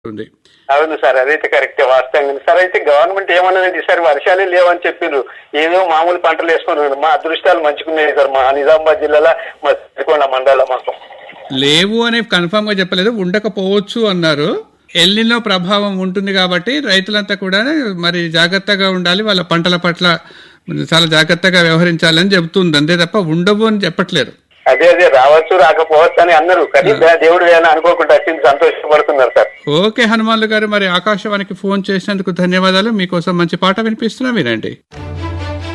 ఉంది అవును సార్ అదైతే కరెక్టే వాస్తవంగా సార్ అయితే గవర్నమెంట్ ఏమన్నది సార్ వర్షాలే లేవని చెప్పిండ్రు ఏదో మామూలు పంటలు వేసుకున్నారు మా అదృష్టాలు మంచుకున్నాయి సార్ మా నిజామాబాద్ జిల్లాలో మా సిరికొండ మండలం మాకు లేవు అని కన్ఫామ్ గా చెప్పలేదు ఉండకపోవచ్చు అన్నారు ఎల్లిలో ప్రభావం ఉంటుంది కాబట్టి రైతులంతా కూడా మరి జాగ్రత్తగా ఉండాలి వాళ్ళ పంటల పట్ల చాలా జాగ్రత్తగా వ్యవహరించాలని చెబుతుంది అంతే తప్ప ఉండవు అని చెప్పట్లేరు అదే అదే రావచ్చు రాకపోవచ్చు అని అన్నారు కానీ దేవుడు వేయాలని అనుకోకుండా వచ్చింది సంతోషపడుతున్నారు సార్ ఓకే హనుమాన్లు గారు మరి ఆకాశవాణికి ఫోన్ చేసినందుకు ధన్యవాదాలు మీకోసం మంచి పాట వినిపిస్తున్నా వినండి